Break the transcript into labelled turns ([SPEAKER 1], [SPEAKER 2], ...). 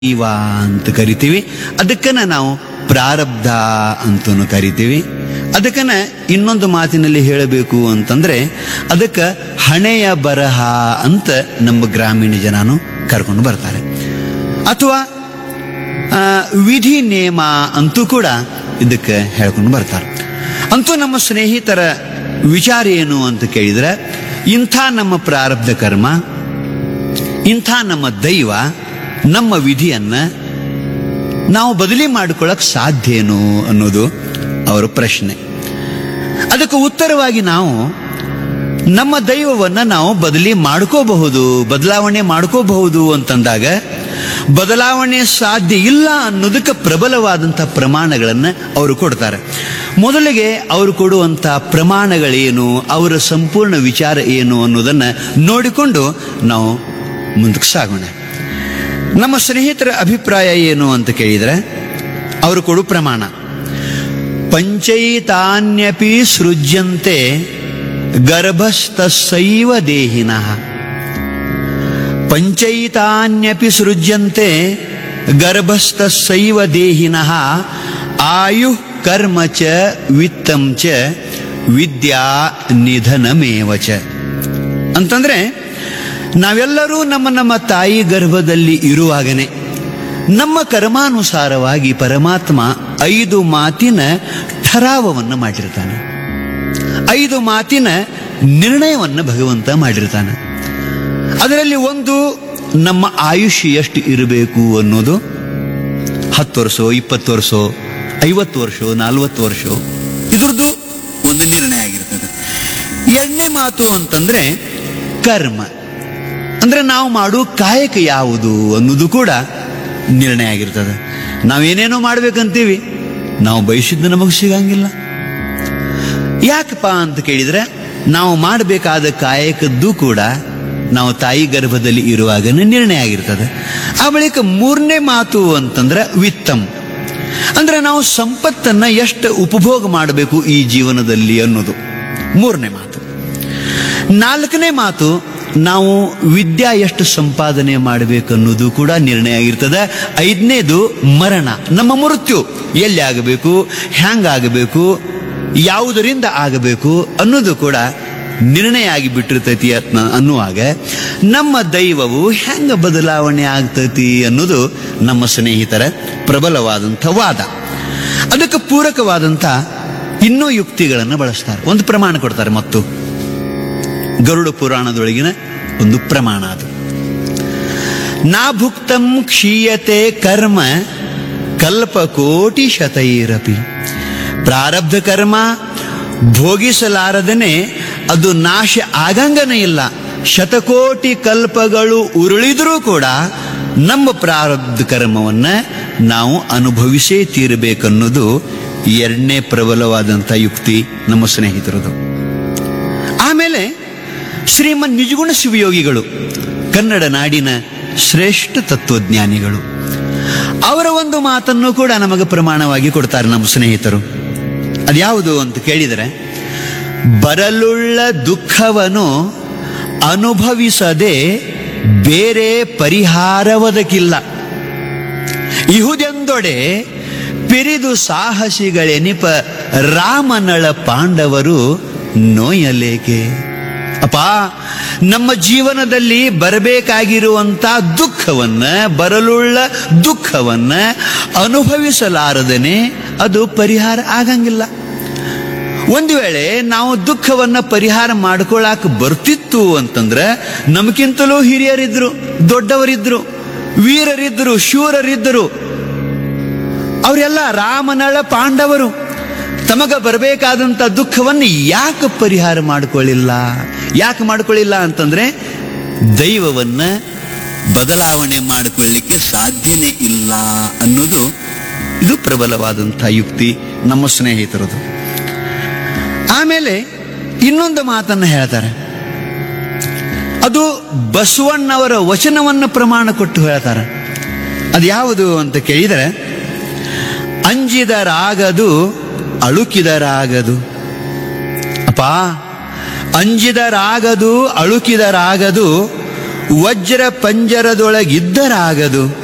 [SPEAKER 1] ಇವ ಅಂತ ಕರಿತೀವಿ ಅದಕ್ಕನ್ನ ನಾವು ಪ್ರಾರಬ್ಧ ಅಂತನೂ ಕರಿತೀವಿ ಅದಕ್ಕನ್ನ ಇನ್ನೊಂದು ಮಾತಿನಲ್ಲಿ ಹೇಳಬೇಕು ಅಂತಂದ್ರೆ ಅದಕ್ಕೆ ಹಣೆಯ ಬರಹ ಅಂತ ನಮ್ಮ ಗ್ರಾಮೀಣ ಜನನು ಕರ್ಕೊಂಡು ಬರ್ತಾರೆ ಅಥವಾ ಆ, ವಿಧಿ ನೇಮ ಅಂತೂ ಕೂಡ ಇದಕ್ಕೆ ಹೇಳ್ಕೊಂಡು ಬರ್ತಾರೆ ಅಂತೂ ನಮ್ಮ ಸ್ನೇಹಿತರ ವಿಚಾರ ಏನು ಅಂತ ಕೇಳಿದ್ರೆ ಇಂಥ ನಮ್ಮ ಪ್ರಾರಬ್ಧ ಕರ್ಮ ಇಂಥ ನಮ್ಮ ದೈವ ನಮ್ಮ ವಿಧಿಯನ್ನ ನಾವು ಬದಲಿ ಮಾಡ್ಕೊಳ್ಳಕ್ ಸಾಧ್ಯ ಏನು ಅನ್ನೋದು ಅವರ ಪ್ರಶ್ನೆ ಅದಕ್ಕೆ ಉತ್ತರವಾಗಿ ನಾವು ನಮ್ಮ ದೈವವನ್ನ ನಾವು ಬದಲಿ ಮಾಡ್ಕೋಬಹುದು ಬದಲಾವಣೆ ಮಾಡ್ಕೋಬಹುದು ಅಂತಂದಾಗ ಬದಲಾವಣೆ ಸಾಧ್ಯ ಇಲ್ಲ ಅನ್ನೋದಕ್ಕೆ ಪ್ರಬಲವಾದಂಥ ಪ್ರಮಾಣಗಳನ್ನ ಅವರು ಕೊಡ್ತಾರೆ ಮೊದಲಿಗೆ ಅವರು ಕೊಡುವಂಥ ಪ್ರಮಾಣಗಳೇನು ಅವರ ಸಂಪೂರ್ಣ ವಿಚಾರ ಏನು ಅನ್ನೋದನ್ನ ನೋಡಿಕೊಂಡು ನಾವು ಮುಂದಕ್ಕೆ ಸಾಗೋಣ ನಮ್ಮ ಸ್ನೇಹಿತರ ಅಭಿಪ್ರಾಯ ಏನು ಅಂತ ಕೇಳಿದ್ರೆ ಅವರು ಕೊಡು ಪ್ರಮಾಣ ಪಂಚೈತಾನ್ಯಪಿ ಸೃಜ್ಯಂತೆ ಗರ್ಭಸ್ಥಸೈವ ದೇಹಿನಃ ಪಂಚೈತಾನ್ಯಪಿ ಸೃಜ್ಯಂತೆ ಗರ್ಭಸ್ಥಸೈವ ದೇಹಿನಃ ಆಯು ಕರ್ಮ ಚ ವಿತ್ತಂ ಚ ವಿದ್ಯಾ ನಿಧನಮೇವ ಚ ಅಂತಂದ್ರೆ ನಾವೆಲ್ಲರೂ ನಮ್ಮ ನಮ್ಮ ತಾಯಿ ಗರ್ಭದಲ್ಲಿ ಇರುವಾಗನೇ ನಮ್ಮ ಕರ್ಮಾನುಸಾರವಾಗಿ ಪರಮಾತ್ಮ ಐದು ಮಾತಿನ ಠರಾವವನ್ನು ಮಾಡಿರ್ತಾನೆ ಐದು ಮಾತಿನ ನಿರ್ಣಯವನ್ನು ಭಗವಂತ ಮಾಡಿರ್ತಾನೆ ಅದರಲ್ಲಿ ಒಂದು ನಮ್ಮ ಆಯುಷ್ಯ ಎಷ್ಟು ಇರಬೇಕು ಅನ್ನೋದು ಹತ್ತು ವರ್ಷ ಇಪ್ಪತ್ತು ವರ್ಷ ಐವತ್ತು ವರ್ಷ ನಲ್ವತ್ತು ವರ್ಷ ಇದ್ರದ್ದು ಒಂದು ನಿರ್ಣಯ ಆಗಿರ್ತದೆ ಎರಡನೇ ಮಾತು ಅಂತಂದ್ರೆ ಕರ್ಮ ಅಂದ್ರೆ ನಾವು ಮಾಡುವ ಕಾಯಕ ಯಾವುದು ಅನ್ನೋದು ಕೂಡ ನಿರ್ಣಯ ಆಗಿರ್ತದೆ ನಾವೇನೇನೋ ಮಾಡ್ಬೇಕಂತೀವಿ ನಾವು ಬಯಸಿದ್ದು ನಮಗೆ ಸಿಗಂಗಿಲ್ಲ ಯಾಕಪ್ಪ ಅಂತ ಕೇಳಿದ್ರೆ ನಾವು ಮಾಡಬೇಕಾದ ಕಾಯಕದ್ದು ಕೂಡ ನಾವು ತಾಯಿ ಗರ್ಭದಲ್ಲಿ ಇರುವಾಗನೇ ನಿರ್ಣಯ ಆಗಿರ್ತದೆ ಆ ಬಳಿಕ ಮೂರನೇ ಮಾತು ಅಂತಂದ್ರೆ ವಿತ್ತಂ ಅಂದ್ರೆ ನಾವು ಸಂಪತ್ತನ್ನ ಎಷ್ಟು ಉಪಭೋಗ ಮಾಡಬೇಕು ಈ ಜೀವನದಲ್ಲಿ ಅನ್ನೋದು ಮೂರನೇ ಮಾತು ನಾಲ್ಕನೇ ಮಾತು ನಾವು ವಿದ್ಯಾ ಎಷ್ಟು ಸಂಪಾದನೆ ಮಾಡಬೇಕು ಅನ್ನೋದು ಕೂಡ ನಿರ್ಣಯ ಆಗಿರ್ತದೆ ಐದನೇದು ಮರಣ ನಮ್ಮ ಮೃತ್ಯು ಎಲ್ಲಿ ಆಗಬೇಕು ಹ್ಯಾಂಗಾಗಬೇಕು ಯಾವುದರಿಂದ ಆಗಬೇಕು ಅನ್ನೋದು ಕೂಡ ನಿರ್ಣಯ ಆಗಿ ಬಿಟ್ಟಿರ್ತೈತಿ ಅತ್ನ ಅನ್ನುವಾಗ ನಮ್ಮ ದೈವವು ಹೆಂಗ ಬದಲಾವಣೆ ಆಗ್ತೈತಿ ಅನ್ನೋದು ನಮ್ಮ ಸ್ನೇಹಿತರ ಪ್ರಬಲವಾದಂಥ ವಾದ ಅದಕ್ಕೆ ಪೂರಕವಾದಂಥ ಇನ್ನೂ ಯುಕ್ತಿಗಳನ್ನು ಬಳಸ್ತಾರೆ ಒಂದು ಪ್ರಮಾಣ ಕೊಡ್ತಾರೆ ಮತ್ತು ಗರುಡ ಪುರಾಣದೊಳಗಿನ ಒಂದು ಪ್ರಮಾಣ ಅದು ನಾ ಭುಕ್ತಂ ಕ್ಷೀಯತೆ ಕರ್ಮ ಕಲ್ಪಕೋಟಿ ಶತೈರಪಿ ಪ್ರಾರಬ್ಧ ಕರ್ಮ ಭೋಗಿಸಲಾರದನೆ ಅದು ನಾಶ ಆಗಂಗನೇ ಇಲ್ಲ ಶತಕೋಟಿ ಕಲ್ಪಗಳು ಉರುಳಿದರೂ ಕೂಡ ನಮ್ಮ ಪ್ರಾರಬ್ಧ ಕರ್ಮವನ್ನ ನಾವು ಅನುಭವಿಸೇ ತೀರಬೇಕನ್ನೋದು ಎರಡನೇ ಪ್ರಬಲವಾದಂಥ ಯುಕ್ತಿ ನಮ್ಮ ಸ್ನೇಹಿತರದು ಆಮೇಲೆ ಶ್ರೀಮನ್ ನಿಜಗುಣ ಶಿವಯೋಗಿಗಳು ಕನ್ನಡ ನಾಡಿನ ಶ್ರೇಷ್ಠ ತತ್ವಜ್ಞಾನಿಗಳು ಅವರ ಒಂದು ಮಾತನ್ನು ಕೂಡ ನಮಗೆ ಪ್ರಮಾಣವಾಗಿ ಕೊಡ್ತಾರೆ ನಮ್ಮ ಸ್ನೇಹಿತರು ಅದ್ಯಾವುದು ಅಂತ ಕೇಳಿದರೆ ಬರಲುಳ್ಳ ದುಃಖವನ್ನು ಅನುಭವಿಸದೆ ಬೇರೆ ಪರಿಹಾರವದಕ್ಕಿಲ್ಲ ಇಹುದೆಂದೊಡೆ ಪಿರಿದು ಸಾಹಸಿಗಳೆನಿಪ ರಾಮನಳ ಪಾಂಡವರು ನೋಯಲೇಕೆ ಅಪ್ಪ ನಮ್ಮ ಜೀವನದಲ್ಲಿ ಬರಬೇಕಾಗಿರುವಂತ ದುಃಖವನ್ನ ಬರಲುಳ್ಳ ದುಃಖವನ್ನ ಅನುಭವಿಸಲಾರದನೆ ಅದು ಪರಿಹಾರ ಆಗಂಗಿಲ್ಲ ಒಂದು ವೇಳೆ ನಾವು ದುಃಖವನ್ನ ಪರಿಹಾರ ಮಾಡ್ಕೊಳಕ್ ಬರ್ತಿತ್ತು ಅಂತಂದ್ರೆ ನಮಗಿಂತಲೂ ಹಿರಿಯರಿದ್ರು ದೊಡ್ಡವರಿದ್ರು ವೀರರಿದ್ರು ಶೂರರಿದ್ದರು ಅವರೆಲ್ಲ ರಾಮನಳ ಪಾಂಡವರು ತಮಗ ಬರಬೇಕಾದಂತ ದುಃಖವನ್ನು ಯಾಕೆ ಪರಿಹಾರ ಮಾಡ್ಕೊಳ್ಳಿಲ್ಲ ಯಾಕೆ ಮಾಡ್ಕೊಳ್ಳಿಲ್ಲ ಅಂತಂದ್ರೆ ದೈವವನ್ನ ಬದಲಾವಣೆ ಮಾಡಿಕೊಳ್ಳಿಕ್ಕೆ ಸಾಧ್ಯನೇ ಇಲ್ಲ ಅನ್ನೋದು ಇದು ಪ್ರಬಲವಾದಂಥ ಯುಕ್ತಿ ನಮ್ಮ ಸ್ನೇಹಿತರದು ಆಮೇಲೆ ಇನ್ನೊಂದು ಮಾತನ್ನು ಹೇಳ್ತಾರೆ ಅದು ಬಸವಣ್ಣವರ ವಚನವನ್ನು ಪ್ರಮಾಣ ಕೊಟ್ಟು ಹೇಳ್ತಾರೆ ಅದು ಯಾವುದು ಅಂತ ಕೇಳಿದರೆ ಅಂಜಿದರಾಗದು ಅಳುಕಿದರಾಗದು ಅಪ್ಪ ಅಂಜಿದರಾಗದು ಅಳುಕಿದರಾಗದು ವಜ್ರ ಪಂಜರದೊಳಗಿದ್ದರಾಗದು